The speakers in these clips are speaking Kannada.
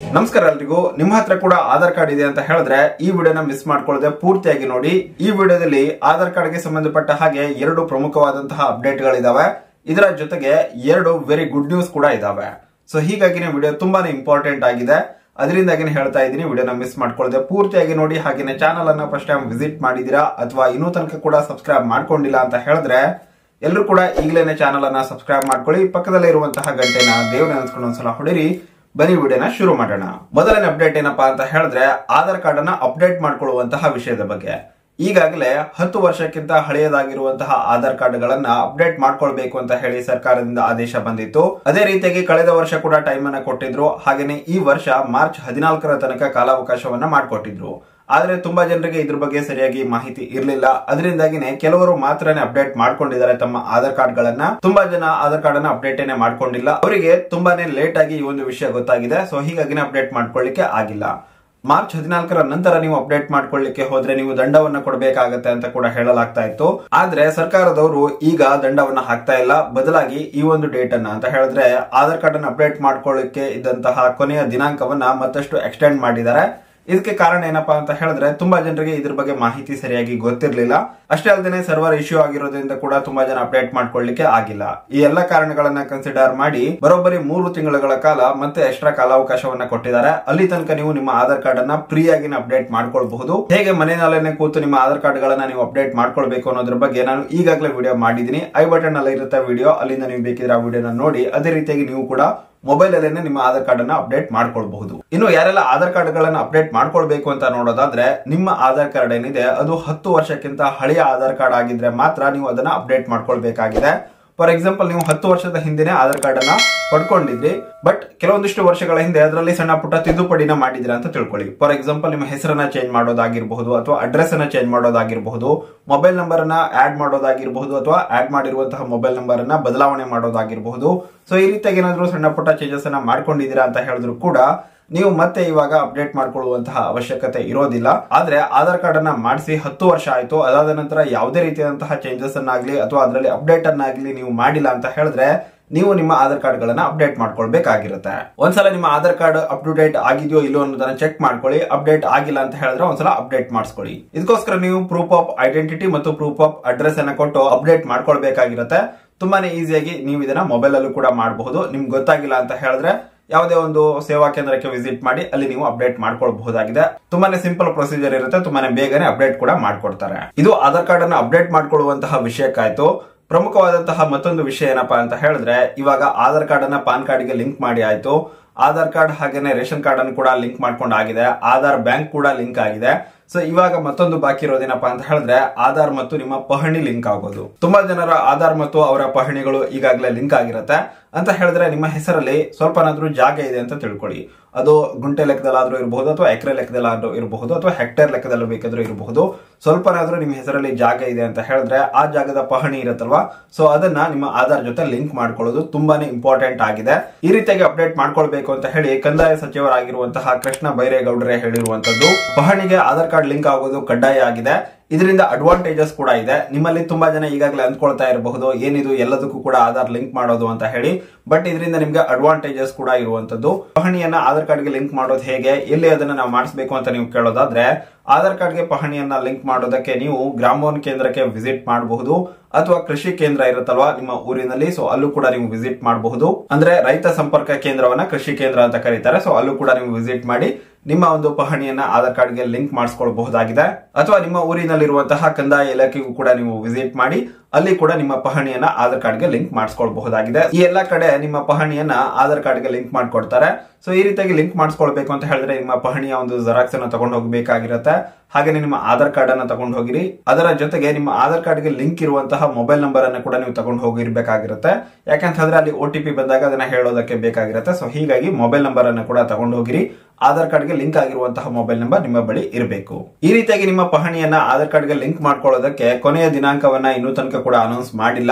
ನಮಸ್ಕಾರ ಎಲ್ರಿಗೂ ನಿಮ್ಮ ಹತ್ರ ಕೂಡ ಆಧಾರ್ ಕಾರ್ಡ್ ಇದೆ ಅಂತ ಹೇಳಿದ್ರೆ ಈ ವಿಡಿಯೋನ ಮಿಸ್ ಮಾಡ್ಕೊಳ್ಳದೆ ಪೂರ್ತಿಯಾಗಿ ನೋಡಿ ಈ ವಿಡಿಯೋದಲ್ಲಿ ಆಧಾರ್ ಕಾರ್ಡ್ಗೆ ಸಂಬಂಧಪಟ್ಟ ಹಾಗೆ ಎರಡು ಪ್ರಮುಖವಾದಂತಹ ಅಪ್ಡೇಟ್ಗಳಿದಾವೆ ಇದರ ಜೊತೆಗೆ ಎರಡು ವೆರಿ ಗುಡ್ ನ್ಯೂಸ್ ಕೂಡ ಇದಾವೆ ಸೊ ಹೀಗಾಗಿ ವಿಡಿಯೋ ತುಂಬಾನೇ ಇಂಪಾರ್ಟೆಂಟ್ ಆಗಿದೆ ಅದರಿಂದಾಗಿನೇ ಹೇಳ್ತಾ ಇದ್ದೀನಿ ವಿಡಿಯೋನ ಮಿಸ್ ಮಾಡ್ಕೊಳ್ಳದೆ ಪೂರ್ತಿಯಾಗಿ ನೋಡಿ ಹಾಗೇನೆ ಚಾನಲ್ ಅನ್ನ ಫಸ್ಟ್ ಟೈಮ್ ವಿಸಿಟ್ ಮಾಡಿದೀರಾ ಅಥವಾ ಇನ್ನೂ ತನಕ ಕೂಡ ಸಬ್ಸ್ಕ್ರೈಬ್ ಮಾಡ್ಕೊಂಡಿಲ್ಲ ಅಂತ ಹೇಳಿದ್ರೆ ಎಲ್ಲರೂ ಕೂಡ ಈಗಲೇ ಚಾನಲ್ ಅನ್ನ ಸಬ್ಸ್ಕ್ರೈಬ್ ಮಾಡ್ಕೊಳ್ಳಿ ಪಕ್ಕದಲ್ಲೇ ಇರುವಂತಹ ಗಂಟೆನ ದೇವ್ರ ನೆನೆಸ್ಕೊಂಡು ಒಂದ್ಸಲ ಹೊಡಿರಿ ಬನ್ನಿ ವಿಡಿಯೋನ ಶುರು ಮಾಡೋಣ ಮೊದಲನೇ ಅಪ್ಡೇಟ್ ಏನಪ್ಪಾ ಅಂತ ಹೇಳಿದ್ರೆ ಆಧಾರ್ ಕಾರ್ಡ್ ಅನ್ನ ಅಪ್ಡೇಟ್ ಮಾಡ್ಕೊಳ್ಳುವಂತಹ ವಿಷಯದ ಬಗ್ಗೆ ಈಗಾಗಲೇ ಹತ್ತು ವರ್ಷಕ್ಕಿಂತ ಹಳೆಯದಾಗಿರುವಂತಹ ಆಧಾರ್ ಕಾರ್ಡ್ ಗಳನ್ನ ಅಪ್ಡೇಟ್ ಮಾಡ್ಕೊಳ್ಬೇಕು ಅಂತ ಹೇಳಿ ಸರ್ಕಾರದಿಂದ ಆದೇಶ ಬಂದಿತ್ತು ಅದೇ ರೀತಿಯಾಗಿ ಕಳೆದ ವರ್ಷ ಕೂಡ ಟೈಮ್ ಅನ್ನ ಕೊಟ್ಟಿದ್ರು ಹಾಗೇನೆ ಈ ವರ್ಷ ಮಾರ್ಚ್ ಹದಿನಾಲ್ಕರ ತನಕ ಕಾಲಾವಕಾಶವನ್ನ ಮಾಡಿಕೊಟ್ಟಿದ್ರು ಆದ್ರೆ ತುಂಬಾ ಜನರಿಗೆ ಇದ್ರ ಬಗ್ಗೆ ಸರಿಯಾಗಿ ಮಾಹಿತಿ ಇರಲಿಲ್ಲ ಅದರಿಂದಾಗಿನೇ ಕೆಲವರು ಮಾತ್ರನೇ ಅಪ್ಡೇಟ್ ಮಾಡ್ಕೊಂಡಿದ್ದಾರೆ ತಮ್ಮ ಆಧಾರ್ ಕಾರ್ಡ್ ಗಳನ್ನ ತುಂಬಾ ಜನ ಆಧಾರ್ ಕಾರ್ಡ್ ಅನ್ನ ಅಪ್ಡೇಟ್ ಮಾಡ್ಕೊಂಡಿಲ್ಲ ಅವರಿಗೆ ತುಂಬಾನೇ ಲೇಟ್ ಆಗಿ ಈ ಒಂದು ವಿಷಯ ಗೊತ್ತಾಗಿದೆ ಸೊ ಹೀಗಾಗಿ ಅಪ್ಡೇಟ್ ಮಾಡ್ಕೊಳ್ಳಿಕ್ಕೆ ಆಗಿಲ್ಲ ಮಾರ್ಚ್ ಹದಿನಾಲ್ಕರ ನಂತರ ನೀವು ಅಪ್ಡೇಟ್ ಮಾಡ್ಕೊಳ್ಳಿಕ್ಕೆ ಹೋದ್ರೆ ನೀವು ದಂಡವನ್ನ ಕೊಡಬೇಕಾಗತ್ತೆ ಅಂತ ಕೂಡ ಹೇಳಲಾಗ್ತಾ ಇತ್ತು ಆದ್ರೆ ಸರ್ಕಾರದವರು ಈಗ ದಂಡವನ್ನ ಹಾಕ್ತಾ ಇಲ್ಲ ಬದಲಾಗಿ ಈ ಒಂದು ಡೇಟ್ ಅನ್ನ ಅಂತ ಹೇಳಿದ್ರೆ ಆಧಾರ್ ಕಾರ್ಡ್ ಅನ್ನ ಅಪ್ಡೇಟ್ ಮಾಡ್ಕೊಳ್ಳಿಕ್ಕೆ ಇದ್ದಂತಹ ಕೊನೆಯ ದಿನಾಂಕವನ್ನ ಮತ್ತಷ್ಟು ಎಕ್ಸ್ಟೆಂಡ್ ಮಾಡಿದ್ದಾರೆ ಇದಕ್ಕೆ ಕಾರಣ ಏನಪ್ಪಾ ಅಂತ ಹೇಳಿದ್ರೆ ತುಂಬಾ ಜನರಿಗೆ ಇದ್ರ ಬಗ್ಗೆ ಮಾಹಿತಿ ಸರಿಯಾಗಿ ಗೊತ್ತಿರಲಿಲ್ಲ ಅಷ್ಟೇ ಅಲ್ಲದೆ ಸರ್ವರ್ ಇಶ್ಯೂ ಆಗಿರೋದ್ರಿಂದ ಕೂಡ ತುಂಬಾ ಜನ ಅಪ್ಡೇಟ್ ಮಾಡ್ಕೊಳ್ಳಿಕ್ಕೆ ಆಗಿಲ್ಲ ಈ ಎಲ್ಲ ಕಾರಣಗಳನ್ನ ಕನ್ಸಿಡರ್ ಮಾಡಿ ಬರೋಬ್ಬರಿ ಮೂರು ತಿಂಗಳುಗಳ ಕಾಲ ಮತ್ತೆ ಎಕ್ಸ್ಟ್ರಾ ಕಾಲಾವಕಾಶವನ್ನ ಕೊಟ್ಟಿದ್ದಾರೆ ಅಲ್ಲಿ ತನಕ ನೀವು ನಿಮ್ಮ ಆಧಾರ್ ಕಾರ್ಡ್ ಅನ್ನ ಫ್ರೀ ಆಗಿ ಅಪ್ಡೇಟ್ ಮಾಡ್ಕೊಳ್ಬಹುದು ಹೇಗೆ ಮನೆಯಲ್ಲೇ ಕೂತು ನಿಮ್ಮ ಆಧಾರ್ ಕಾರ್ಡ್ ಗಳನ್ನ ನೀವು ಅಪ್ಡೇಟ್ ಮಾಡ್ಕೊಳ್ಬೇಕು ಅನ್ನೋದ್ರ ಬಗ್ಗೆ ನಾನು ಈಗಾಗಲೇ ವಿಡಿಯೋ ಮಾಡಿದೀನಿ ಐ ಬಟನ್ ಅಲ್ಲಿ ಇರುತ್ತೆ ವಿಡಿಯೋ ಅಲ್ಲಿಂದ ನೀವು ಬೇಕಿದ್ರೆ ಆ ವಿಡಿಯೋನ ನೋಡಿ ಅದೇ ರೀತಿಯಾಗಿ ನೀವು ಕೂಡ ಮೊಬೈಲ್ ಅಲ್ಲೇನೆ ನಿಮ್ಮ ಆಧಾರ್ ಕಾರ್ಡ್ ಅನ್ನ ಅಪ್ಡೇಟ್ ಮಾಡ್ಕೊಳ್ಬಹುದು ಇನ್ನು ಯಾರೆಲ್ಲ ಆಧಾರ್ ಕಾರ್ಡ್ ಗಳನ್ನ ಅಪ್ಡೇಟ್ ಮಾಡ್ಕೊಳ್ಬೇಕು ಅಂತ ನೋಡೋದಾದ್ರೆ ನಿಮ್ಮ ಆಧಾರ್ ಕಾರ್ಡ್ ಏನಿದೆ ಅದು ಹತ್ತು ವರ್ಷಕ್ಕಿಂತ ಹಳೆಯ ಆಧಾರ್ ಕಾರ್ಡ್ ಆಗಿದ್ರೆ ಮಾತ್ರ ನೀವು ಅದನ್ನ ಅಪ್ಡೇಟ್ ಮಾಡ್ಕೊಳ್ಬೇಕಾಗಿದೆ ಫಾರ್ ಎಕ್ಸಾಂಪಲ್ ನೀವು ಹತ್ತು ವರ್ಷದ ಹಿಂದೆನೆ ಆಧಾರ್ ಕಾರ್ಡ್ ಅನ್ನ ಪಡ್ಕೊಂಡಿದ್ರಿ ಬಟ್ ಕೆಲವೊಂದಿಷ್ಟು ವರ್ಷಗಳ ಹಿಂದೆ ಅದರಲ್ಲಿ ಸಣ್ಣ ಪುಟ್ಟ ತಿದ್ದುಪಡಿನ ಮಾಡಿದಿರ ಅಂತ ತಿಳ್ಕೊಳ್ಳಿ ಫಾರ್ ಎಕ್ಸಾಂಪಲ್ ನಿಮ್ಮ ಹೆಸರನ್ನ ಚೇಂಜ್ ಮಾಡೋದಾಗಿರಬಹುದು ಅಥವಾ ಅಡ್ರೆಸ್ ಅನ್ನ ಚೇಂಜ್ ಮಾಡೋದಾಗಿರಬಹುದು ಮೊಬೈಲ್ ನಂಬರ್ ಅನ್ನ ಆಡ್ ಮಾಡೋದಾಗಿರಬಹುದು ಅಥವಾ ಆಡ್ ಮಾಡಿರುವಂತಹ ಮೊಬೈಲ್ ನಂಬರ್ ಅನ್ನ ಬದಲಾವಣೆ ಮಾಡೋದಾಗಿರಬಹುದು ಸೊ ಈ ರೀತಿಯಾಗಿ ಏನಾದ್ರು ಸಣ್ಣ ಪುಟ್ಟ ಚೇಂಜಸ್ ಅನ್ನ ಮಾಡ್ಕೊಂಡಿದ್ದೀರಾ ಅಂತ ಹೇಳಿದ್ರು ಕೂಡ ನೀವು ಮತ್ತೆ ಇವಾಗ ಅಪ್ಡೇಟ್ ಮಾಡ್ಕೊಳ್ಳುವಂತಹ ಅವಶ್ಯಕತೆ ಇರೋದಿಲ್ಲ ಆದ್ರೆ ಆಧಾರ್ ಕಾರ್ಡ್ ಅನ್ನ ಮಾಡಿಸಿ ಹತ್ತು ವರ್ಷ ಆಯ್ತು ಅದಾದ ನಂತರ ಯಾವುದೇ ರೀತಿಯಾದಂತಹ ಚೇಂಜಸ್ ಅನ್ನಾಗ್ಲಿ ಅಥವಾ ಅದರಲ್ಲಿ ಅಪ್ಡೇಟ್ ಅನ್ನಾಗ್ಲಿ ನೀವು ಮಾಡಿಲ್ಲ ಅಂತ ಹೇಳಿದ್ರೆ ನೀವು ನಿಮ್ಮ ಆಧಾರ್ ಕಾರ್ಡ್ ಗಳನ್ನ ಅಪ್ಡೇಟ್ ಮಾಡ್ಕೊಳ್ಬೇಕಾಗಿರುತ್ತೆ ಒಂದ್ಸಲ ನಿಮ್ಮ Aadhaar card up to date ಆಗಿದೆಯೋ ಇಲ್ಲೋ ಅನ್ನೋದನ್ನ ಚೆಕ್ ಮಾಡ್ಕೊಳ್ಳಿ ಅಪ್ಡೇಟ್ ಆಗಿಲ್ಲ ಅಂತ ಹೇಳಿದ್ರೆ ಒಂದ್ಸಲ ಅಪ್ಡೇಟ್ ಮಾಡಿಸ್ಕೊಳ್ಳಿ ಇದಕ್ಕೋಸ್ಕರ ನೀವು ಪ್ರೂಫ್ ಆಫ್ ಐಡೆಂಟಿಟಿ ಮತ್ತು ಪ್ರೂಫ್ ಆಫ್ ಅಡ್ರೆಸ್ ಅನ್ನ ಕೊಟ್ಟು ಅಪ್ಡೇಟ್ ಮಾಡ್ಕೊಳ್ಬೇಕಾಗಿರುತ್ತೆ ತುಂಬಾನೇ ಈಸಿಯಾಗಿ ನೀವು ಇದನ್ನ ಮೊಬೈಲ್ ಅಲ್ಲೂ ಕೂಡ ಮಾಡಬಹುದು ನಿಮ್ಗೆ ಗೊತ್ತಾಗಿಲ್ಲ ಅಂತ ಹೇಳಿದ್ರೆ ಯಾವುದೇ ಒಂದು ಸೇವಾ ಕೇಂದ್ರಕ್ಕೆ ವಿಸಿಟ್ ಮಾಡಿ ಅಲ್ಲಿ ನೀವು ಅಪ್ಡೇಟ್ ಮಾಡ್ಕೊಳ್ಬಹುದಾಗಿದೆ ತುಂಬಾನೇ ಸಿಂಪಲ್ ಪ್ರೊಸೀಜರ್ ಇರುತ್ತೆ ತುಂಬಾನೇ ಬೇಗನೆ ಅಪ್ಡೇಟ್ ಕೂಡ ಮಾಡ್ಕೊಡ್ತಾರೆ ಇದು ಆಧಾರ್ ಕಾರ್ಡ್ ಅನ್ನು ಅಪ್ಡೇಟ್ ಮಾಡ್ಕೊಳ್ಳುವಂತಹ ವಿಷಯಕ್ಕಾಯ್ತು ಪ್ರಮುಖವಾದಂತಹ ಮತ್ತೊಂದು ವಿಷಯ ಏನಪ್ಪಾ ಅಂತ ಹೇಳಿದ್ರೆ ಇವಾಗ ಆಧಾರ್ ಕಾರ್ಡ್ ಅನ್ನ ಪಾನ್ ಕಾರ್ಡ್ಗೆ ಲಿಂಕ್ ಮಾಡಿ ಆಯ್ತು ಆಧಾರ್ ಕಾರ್ಡ್ ಹಾಗೇನೆ ರೇಷನ್ ಕಾರ್ಡ್ ಅನ್ನು ಕೂಡ ಲಿಂಕ್ ಮಾಡ್ಕೊಂಡು ಆಗಿದೆ ಆಧಾರ್ ಬ್ಯಾಂಕ್ ಕೂಡ ಲಿಂಕ್ ಆಗಿದೆ ಸೊ ಇವಾಗ ಮತ್ತೊಂದು ಬಾಕಿ ಇರೋದೇನಪ್ಪಾ ಅಂತ ಹೇಳಿದ್ರೆ ಆಧಾರ್ ಮತ್ತು ನಿಮ್ಮ ಪಹಣಿ ಲಿಂಕ್ ಆಗೋದು ತುಂಬಾ ಜನರ ಆಧಾರ್ ಮತ್ತು ಅವರ ಪಹಣಿಗಳು ಈಗಾಗಲೇ ಲಿಂಕ್ ಆಗಿರುತ್ತೆ ಅಂತ ಹೇಳಿದ್ರೆ ನಿಮ್ಮ ಹೆಸರಲ್ಲಿ ಸ್ವಲ್ಪನಾದ್ರೂ ಜಾಗ ಇದೆ ಅಂತ ತಿಳ್ಕೊಳ್ಳಿ ಅದು ಗುಂಟೆ ಲೆಕ್ಕದಲ್ಲಾದ್ರೂ ಇರಬಹುದು ಅಥವಾ ಎಕರೆ ಲೆಕ್ಕದಲ್ಲಾದ್ರೂ ಇರಬಹುದು ಅಥವಾ ಹೆಕ್ಟೇರ್ ಲೆಕ್ಕದಲ್ಲೂ ಬೇಕಾದ್ರೂ ಇರಬಹುದು ಸ್ವಲ್ಪನಾದ್ರೂ ನಿಮ್ಮ ಹೆಸರಲ್ಲಿ ಜಾಗ ಇದೆ ಅಂತ ಹೇಳಿದ್ರೆ ಆ ಜಾಗದ ಪಹಣಿ ಇರುತ್ತಲ್ವಾ ಸೊ ಅದನ್ನ ನಿಮ್ಮ ಆಧಾರ್ ಜೊತೆ ಲಿಂಕ್ ಮಾಡ್ಕೊಳ್ಳೋದು ತುಂಬಾನೇ ಇಂಪಾರ್ಟೆಂಟ್ ಆಗಿದೆ ಈ ರೀತಿಯಾಗಿ ಅಪ್ಡೇಟ್ ಮಾಡ್ಕೊಳ್ಬೇಕು ಅಂತ ಹೇಳಿ ಕಂದಾಯ ಸಚಿವರಾಗಿರುವಂತಹ ಕೃಷ್ಣ ಬೈರೇಗೌಡರೇ ಹೇಳಿರುವಂತದ್ದು ಪಹಣಿಗೆ ಆಧಾರ್ ಕಾರ್ಡ್ ಲಿಂಕ್ ಆಗೋದು ಕಡ್ಡಾಯ ಆಗಿದೆ ಇದರಿಂದ ಅಡ್ವಾಂಟೇಜಸ್ ಕೂಡ ಇದೆ ನಿಮ್ಮಲ್ಲಿ ತುಂಬಾ ಜನ ಈಗಾಗಲೇ ಅಂದ್ಕೊಳ್ತಾ ಇರಬಹುದು ಏನಿದು ಎಲ್ಲದಕ್ಕೂ ಕೂಡ ಆಧಾರ್ ಲಿಂಕ್ ಮಾಡೋದು ಅಂತ ಹೇಳಿ ಬಟ್ ಇದರಿಂದ ನಿಮ್ಗೆ ಅಡ್ವಾಂಟೇಜಸ್ ಕೂಡ ಇರುವಂತದ್ದು ಪಹಣಿಯನ್ನ ಆಧಾರ್ ಕಾರ್ಡ್ಗೆ ಲಿಂಕ್ ಮಾಡೋದು ಹೇಗೆ ಎಲ್ಲಿ ಅದನ್ನ ನಾವು ಮಾಡಿಸಬೇಕು ಅಂತ ನೀವು ಕೇಳೋದಾದ್ರೆ ಆಧಾರ್ ಕಾರ್ಡ್ಗೆ ಪಹಣಿಯನ್ನ ಲಿಂಕ್ ಮಾಡೋದಕ್ಕೆ ನೀವು ಗ್ರಾಮೋನ್ ಕೇಂದ್ರಕ್ಕೆ ವಿಸಿಟ್ ಮಾಡಬಹುದು ಅಥವಾ ಕೃಷಿ ಕೇಂದ್ರ ಇರುತ್ತಲ್ವಾ ನಿಮ್ಮ ಊರಿನಲ್ಲಿ ಸೊ ಅಲ್ಲೂ ಕೂಡ ನೀವು ವಿಸಿಟ್ ಮಾಡಬಹುದು ಅಂದ್ರೆ ರೈತ ಸಂಪರ್ಕ ಕೇಂದ್ರವನ್ನ ಕೃಷಿ ಕೇಂದ್ರ ಅಂತ ಕರೀತಾರೆ ಸೊ ಅಲ್ಲೂ ಕೂಡ ನೀವು ವಿಸಿಟ್ ಮಾಡಿ ನಿಮ್ಮ ಒಂದು ಪಹಣಿಯನ್ನ ಆಧಾರ್ ಕಾರ್ಡ್ಗೆ ಲಿಂಕ್ ಮಾಡಿಸ್ಕೊಳ್ಬಹುದಾಗಿದೆ ಅಥವಾ ನಿಮ್ಮ ಊರಿನಲ್ಲಿರುವಂತಹ ಕಂದಾಯ ಇಲಾಖೆಗೂ ಕೂಡ ನೀವು ವಿಸಿಟ್ ಮಾಡಿ ಅಲ್ಲಿ ಕೂಡ ನಿಮ್ಮ ಪಹಣಿಯನ್ನ ಆಧಾರ್ ಕಾರ್ಡ್ಗೆ ಲಿಂಕ್ ಮಾಡಿಸ್ಕೊಳ್ಬಹುದಾಗಿದೆ ಈ ಎಲ್ಲಾ ಕಡೆ ನಿಮ್ಮ ಪಹಣಿಯನ್ನ ಆಧಾರ್ ಕಾರ್ಡ್ಗೆ ಲಿಂಕ್ ಮಾಡ್ಕೊಡ್ತಾರೆ ಸೊ ಈ ರೀತಿಯಾಗಿ ಲಿಂಕ್ ಮಾಡಿಸ್ಕೊಳ್ಬೇಕು ಅಂತ ಹೇಳಿದ್ರೆ ನಿಮ್ಮ ಪಹಣಿಯ ಒಂದು ಜೆರಾಕ್ಸ್ ಅನ್ನ ತಗೊಂಡು ಹೋಗಬೇಕಾಗಿರುತ್ತೆ ಹಾಗೆಯೇ ನಿಮ್ಮ ಆಧಾರ್ ಕಾರ್ಡ್ ಅನ್ನ ತಗೊಂಡು ಹೋಗಿರಿ ಅದರ ಜೊತೆಗೆ ನಿಮ್ಮ ಆಧಾರ್ ಕಾರ್ಡ್ಗೆ ಲಿಂಕ್ ಇರುವಂತಹ ಮೊಬೈಲ್ ನಂಬರ್ ಅನ್ನು ಕೂಡ ನೀವು ತಗೊಂಡು ಹೋಗಿರ್ಬೇಕಾಗಿರುತ್ತೆ ಯಾಕಂತ ಹೇಳಿದ್ರೆ ಅಲ್ಲಿ ಒ ಟಿ ಪಿ ಬಂದಾಗ ಅದನ್ನ ಹೇಳೋದಕ್ಕೆ ಬೇಕಾಗಿರುತ್ತೆ ಸೊ ಹೀಗಾಗಿ ಮೊಬೈಲ್ ನಂಬರ್ ಅನ್ನು ಕೂಡ ತಗೊಂಡು ಹೋಗಿರಿ ಆಧಾರ್ ಕಾರ್ಡ್ಗೆ ಲಿಂಕ್ ಆಗಿರುವಂತಹ ಮೊಬೈಲ್ ನಂಬರ್ ನಿಮ್ಮ ಬಳಿ ಇರಬೇಕು ಈ ರೀತಿಯಾಗಿ ನಿಮ್ಮ ಪಹಣಿಯನ್ನ ಆಧಾರ್ ಕಾರ್ಡ್ಗೆ ಲಿಂಕ್ ಮಾಡ್ಕೊಳ್ಳೋದಕ್ಕೆ ಕೊನೆಯ ದಿನಾಂಕವನ್ನ ಇನ್ನೂ ತನಕ ಕೂಡ ಅನೌನ್ಸ್ ಮಾಡಿಲ್ಲ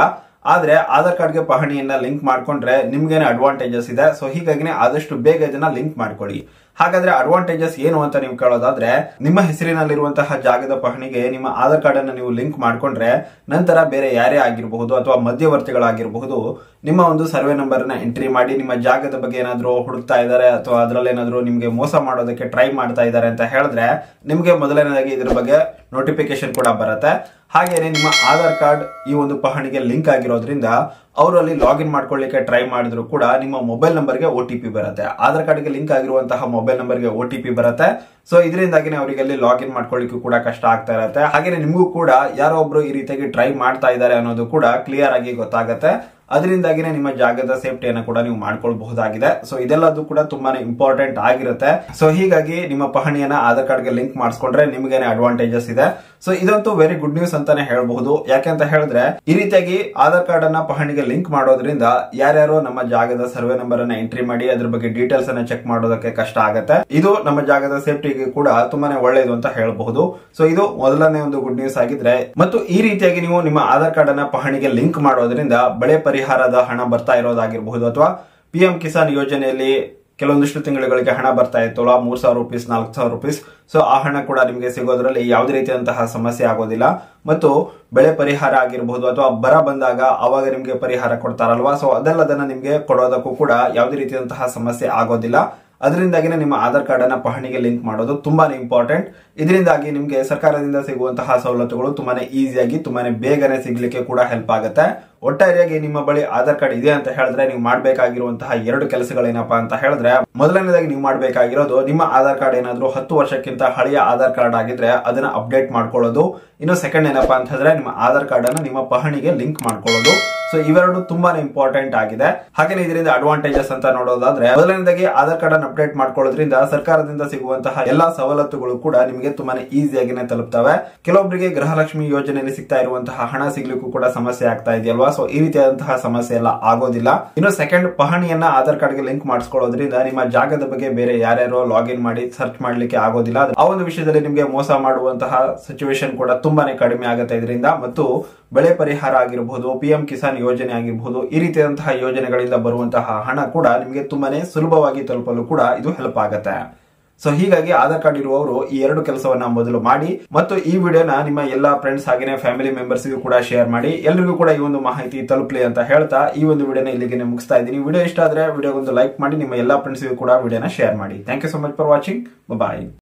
ಆದ್ರೆ ಆಧಾರ್ ಕಾರ್ಡ್ಗೆ ಪಹಣಿಯನ್ನ ಲಿಂಕ್ ಮಾಡ್ಕೊಂಡ್ರೆ ನಿಮ್ಗೇನೆ ಅಡ್ವಾಂಟೇಜಸ್ ಇದೆ ಸೊ ಹೀಗಾಗಿ ಆದಷ್ಟು ಬೇಗ ಇದನ್ನ ಲಿಂಕ್ ಮಾಡ್ಕೊಳ್ಳಿ ಹಾಗಾದ್ರೆ ಅಡ್ವಾಂಟೇಜಸ್ ಏನು ಅಂತ ನೀವು ಕೇಳೋದಾದ್ರೆ ನಿಮ್ಮ ಹೆಸರಿನಲ್ಲಿರುವಂತಹ ಜಾಗದ ಪಹಣಿಗೆ ನಿಮ್ಮ ಆಧಾರ್ ಕಾರ್ಡ್ ಅನ್ನು ನೀವು ಲಿಂಕ್ ಮಾಡ್ಕೊಂಡ್ರೆ ನಂತರ ಬೇರೆ ಯಾರೇ ಆಗಿರಬಹುದು ಅಥವಾ ಮಧ್ಯವರ್ತಿಗಳಾಗಿರಬಹುದು ನಿಮ್ಮ ಒಂದು ಸರ್ವೆ ನಂಬರ್ ನ ಎಂಟ್ರಿ ಮಾಡಿ ನಿಮ್ಮ ಜಾಗದ ಬಗ್ಗೆ ಏನಾದ್ರು ಹುಡುಕ್ತಾ ಇದ್ದಾರೆ ಅಥವಾ ಅದರಲ್ಲಿ ಏನಾದ್ರು ನಿಮ್ಗೆ ಮೋಸ ಮಾಡೋದಕ್ಕೆ ಟ್ರೈ ಮಾಡ್ತಾ ಇದ್ದಾರೆ ಅಂತ ಹೇಳಿದ್ರೆ ನಿಮ್ಗೆ ಮೊದಲನೇದಾಗಿ ಇದ್ರ ಬಗ್ಗೆ ನೋಟಿಫಿಕೇಶನ್ ಕೂಡ ಬರುತ್ತೆ ಹಾಗೇನೆ ನಿಮ್ಮ ಆಧಾರ್ ಕಾರ್ಡ್ ಈ ಒಂದು ಪಹಣಿಗೆ ಲಿಂಕ್ ಆಗಿರೋದ್ರಿಂದ ಅವರು ಅಲ್ಲಿ ಲಾಗಿನ್ ಮಾಡ್ಕೊಳ್ಳಿಕ್ಕೆ ಟ್ರೈ ಮಾಡಿದ್ರು ಕೂಡ ನಿಮ್ಮ ಮೊಬೈಲ್ ನಂಬರ್ಗೆ ಒ ಟಿ ಪಿ ಬರುತ್ತೆ ಆಧಾರ್ ಕಾರ್ಡ್ಗೆ ಲಿಂಕ್ ಆಗಿರುವಂತಹ ಮೊಬೈಲ್ ನಂಬರ್ಗೆ ಒ ಟಿ ಪಿ ಬರುತ್ತೆ ಸೊ ಇದರಿಂದಾಗಿನೇ ಅವರಿಗೆ ಅಲ್ಲಿ ಲಾಗಿನ್ ಮಾಡ್ಕೊಳ್ಳಿಕ್ಕೂ ಕೂಡ ಕಷ್ಟ ಆಗ್ತಾ ಇರುತ್ತೆ ಹಾಗೇನೆ ನಿಮಗೂ ಕೂಡ ಯಾರೋ ಒಬ್ರು ಈ ರೀತಿಯಾಗಿ ಟ್ರೈ ಮಾಡ್ತಾ ಇದ್ದಾರೆ ಅನ್ನೋದು ಕೂಡ ಕ್ಲಿಯರ್ ಆಗಿ ಗೊತ್ತಾಗುತ್ತೆ ಅದರಿಂದಾಗಿನೇ ನಿಮ್ಮ ಜಾಗದ ಸೇಫ್ಟಿಯನ್ನು ಕೂಡ ನೀವು ಮಾಡ್ಕೊಳ್ಬಹುದಾಗಿದೆ ಸೊ ಇದೆಲ್ಲದು ಕೂಡ ತುಂಬಾನೇ ಇಂಪಾರ್ಟೆಂಟ್ ಆಗಿರುತ್ತೆ ಸೊ ಹೀಗಾಗಿ ನಿಮ್ಮ ಪಹಣಿಯನ್ನ ಆಧಾರ್ ಕಾರ್ಡ್ಗೆ ಲಿಂಕ್ ಮಾಡಿಸ್ಕೊಂಡ್ರೆ ನಿಮ್ಗೇನೆ ಅಡ್ವಾಂಟೇಜಸ್ ಇದೆ ಸೊ ಇದಂತೂ ವೆರಿ ಗುಡ್ ನ್ಯೂಸ್ ಅಂತಾನೆ ಹೇಳ್ಬಹುದು ಯಾಕೆಂತ ಹೇಳಿದ್ರೆ ಈ ರೀತಿಯಾಗಿ ಆಧಾರ್ ಕಾರ್ಡ್ ಅನ್ನ ಪಹಣಿಗೆ ಲಿಂಕ್ ಮಾಡೋದ್ರಿಂದ ಯಾರ್ಯಾರು ನಮ್ಮ ಜಾಗದ ಸರ್ವೆ ನಂಬರ್ ಅನ್ನ ಎಂಟ್ರಿ ಮಾಡಿ ಅದ್ರ ಬಗ್ಗೆ ಡೀಟೇಲ್ಸ್ ಅನ್ನ ಚೆಕ್ ಮಾಡೋದಕ್ಕೆ ಕಷ್ಟ ಆಗುತ್ತೆ ಇದು ನಮ್ಮ ಜಾಗದ ಸೇಫ್ಟಿಗೆ ಕೂಡ ತುಂಬಾನೇ ಒಳ್ಳೆಯದು ಅಂತ ಹೇಳಬಹುದು ಸೊ ಇದು ಮೊದಲನೇ ಒಂದು ಗುಡ್ ನ್ಯೂಸ್ ಆಗಿದ್ರೆ ಮತ್ತು ಈ ರೀತಿಯಾಗಿ ನೀವು ನಿಮ್ಮ ಆಧಾರ್ ಕಾರ್ಡ್ ಅನ್ನ ಪಹಣಿಗೆ ಲಿಂಕ್ ಮಾಡೋದ್ರಿಂದ ಬೆಳೆ ಪರಿಹಾರದ ಹಣ ಬರ್ತಾ ಇರೋದಾಗಿರಬಹುದು ಅಥವಾ ಪಿ ಎಂ ಕಿಸಾನ್ ಯೋಜನೆಯಲ್ಲಿ ಕೆಲವೊಂದಿಷ್ಟು ತಿಂಗಳುಗಳಿಗೆ ಹಣ ಬರ್ತಾ ಇತ್ತಲ್ಲ ಮೂರ್ ಸಾವಿರ ರುಪೀಸ್ ನಾಲ್ಕು ಸಾವಿರ ರುಪೀಸ್ ಸೊ ಆ ಹಣ ಕೂಡ ನಿಮಗೆ ಸಿಗೋದ್ರಲ್ಲಿ ಯಾವುದೇ ರೀತಿಯಂತಹ ಸಮಸ್ಯೆ ಆಗೋದಿಲ್ಲ ಮತ್ತು ಬೆಳೆ ಪರಿಹಾರ ಆಗಿರಬಹುದು ಅಥವಾ ಬರ ಬಂದಾಗ ಅವಾಗ ನಿಮಗೆ ಪರಿಹಾರ ಕೊಡ್ತಾರಲ್ವಾ ಸೊ ಅದೆಲ್ಲದನ್ನ ನಿಮಗೆ ಕೊಡೋದಕ್ಕೂ ಕೂಡ ಯಾವುದೇ ರೀತಿಯಂತಹ ಸಮಸ್ಯೆ ಆಗೋದಿಲ್ಲ ಅದರಿಂದಾಗಿನೇ ನಿಮ್ಮ ಆಧಾರ್ ಕಾರ್ಡ್ ಅನ್ನ ಪಹಣಿಗೆ ಲಿಂಕ್ ಮಾಡೋದು ತುಂಬಾನೇ ಇಂಪಾರ್ಟೆಂಟ್ ಇದರಿಂದಾಗಿ ನಿಮಗೆ ಸರ್ಕಾರದಿಂದ ಸಿಗುವಂತಹ ಸವಲತ್ತುಗಳು ತುಂಬಾನೇ ಈಸಿಯಾಗಿ ತುಂಬಾನೇ ಬೇಗನೆ ಸಿಗ್ಲಿಕ್ಕೆ ಕೂಡ ಹೆಲ್ಪ್ ಆಗುತ್ತೆ ಒಟ್ಟಾರೆಯಾಗಿ ನಿಮ್ಮ ಬಳಿ ಆಧಾರ್ ಕಾರ್ಡ್ ಇದೆ ಅಂತ ಹೇಳಿದ್ರೆ ನೀವು ಮಾಡಬೇಕಾಗಿರುವಂತಹ ಎರಡು ಕೆಲಸಗಳೇನಪ್ಪಾ ಅಂತ ಹೇಳಿದ್ರೆ ಮೊದಲನೇದಾಗಿ ನೀವು ಮಾಡಬೇಕಾಗಿರೋದು ನಿಮ್ಮ ಆಧಾರ್ ಕಾರ್ಡ್ ಏನಾದ್ರೂ ಹತ್ತು ವರ್ಷಕ್ಕಿಂತ ಹಳೆಯ ಆಧಾರ್ ಕಾರ್ಡ್ ಆಗಿದ್ರೆ ಅದನ್ನ ಅಪ್ಡೇಟ್ ಮಾಡ್ಕೊಳ್ಳೋದು ಇನ್ನು ಸೆಕೆಂಡ್ ಏನಪ್ಪಾ ಅಂತ ಹೇಳಿದ್ರೆ ನಿಮ್ಮ ಆಧಾರ್ ಕಾರ್ಡ್ ಅನ್ನು ನಿಮ್ಮ ಪಹಣಿಗೆ ಲಿಂಕ್ ಮಾಡ್ಕೊಳ್ಳೋದು ಸೊ ಇವೆರಡು ತುಂಬಾನೇ ಇಂಪಾರ್ಟೆಂಟ್ ಆಗಿದೆ ಹಾಗೆ ಇದರಿಂದ ಅಡ್ವಾಂಟೇಜಸ್ ಅಂತ ನೋಡೋದಾದ್ರೆ ಮೊದಲನೇದಾಗಿ ಆಧಾರ್ ಕಾರ್ಡ್ ಅನ್ನು ಅಪ್ಡೇಟ್ ಮಾಡ್ಕೊಳ್ಳೋದ್ರಿಂದ ಸರ್ಕಾರದಿಂದ ಸಿಗುವಂತಹ ಎಲ್ಲಾ ಸವಲತ್ತುಗಳು ಕೂಡ ನಿಮಗೆ ತುಂಬಾನೇ ಈಸಿಯಾಗಿನೇ ತಲುಪ್ತವೆ ಕೆಲವೊಬ್ಬರಿಗೆ ಗೃಹಲಕ್ಷ್ಮಿ ಯೋಜನೆಯಲ್ಲಿ ಸಿಗ್ತಾ ಇರುವಂತಹ ಹಣ ಸಿಗ್ಲಿಕ್ಕೂ ಕೂಡ ಸಮಸ್ಯೆ ಆಗ್ತಾ ಇದೆಯಲ್ವಾ ಸೊ ಈ ರೀತಿಯಾದಂತಹ ಸಮಸ್ಯೆ ಎಲ್ಲ ಆಗೋದಿಲ್ಲ ಇನ್ನು ಸೆಕೆಂಡ್ ಪಹಣಿಯನ್ನ ಆಧಾರ್ ಕಾರ್ಡ್ಗೆ ಲಿಂಕ್ ಮಾಡಿಸ್ಕೊಳ್ಳೋದ್ರಿಂದ ನಿಮ್ಮ ಜಾಗದ ಬಗ್ಗೆ ಬೇರೆ ಯಾರ್ಯಾರೋ ಲಾಗಿನ್ ಮಾಡಿ ಸರ್ಚ್ ಮಾಡ್ಲಿಕ್ಕೆ ಆಗೋದಿಲ್ಲ ಆ ಒಂದು ವಿಷಯದಲ್ಲಿ ನಿಮಗೆ ಮೋಸ ಮಾಡುವಂತಹ ಸಿಚುವೇಶನ್ ಕೂಡ ತುಂಬಾನೇ ಕಡಿಮೆ ಆಗುತ್ತೆ ಇದರಿಂದ ಮತ್ತು ಬೆಳೆ ಪರಿಹಾರ ಆಗಿರಬಹುದು ಪಿ ಎಂ ಕಿಸಾನ್ ಯೋಜನೆ ಆಗಿರಬಹುದು ಈ ರೀತಿಯಾದಂತಹ ಯೋಜನೆಗಳಿಂದ ಬರುವಂತಹ ಹಣ ಕೂಡ ನಿಮಗೆ ತುಂಬಾನೇ ಸುಲಭವಾಗಿ ತಲುಪಲು ಕೂಡ ಇದು ಹೆಲ್ಪ್ ಆಗುತ್ತೆ ಸೊ ಹೀಗಾಗಿ ಆಧಾರ್ ಕಾರ್ಡ್ ಇರುವವರು ಈ ಎರಡು ಕೆಲಸವನ್ನ ಮೊದಲು ಮಾಡಿ ಮತ್ತು ಈ ವಿಡಿಯೋನ ನಿಮ್ಮ ಎಲ್ಲಾ ಫ್ರೆಂಡ್ಸ್ ಹಾಗೇನೆ ಫ್ಯಾಮಿಲಿ ಮೆಂಬರ್ಸ್ಗೂ ಕೂಡ ಶೇರ್ ಮಾಡಿ ಎಲ್ರಿಗೂ ಕೂಡ ಈ ಒಂದು ಮಾಹಿತಿ ತಲುಪಲಿ ಅಂತ ಹೇಳ್ತಾ ಈ ಒಂದು ವಿಡಿಯೋನ ಇಲ್ಲಿಗೆ ಮುಗಿಸ್ತಾ ಇದ್ದೀನಿ ವಿಡಿಯೋ ಇಷ್ಟ ಆದ್ರೆ ವಿಡಿಯೋಗೊಂದು ಲೈಕ್ ಮಾಡಿ ನಿಮ್ಮ ಎಲ್ಲಾ ಫ್ರೆಂಡ್ಸ್ಗೂ ಕೂಡ ವಿಡಿಯೋನ ಶೇರ್ ಮಾಡಿ thank you so much for watching bye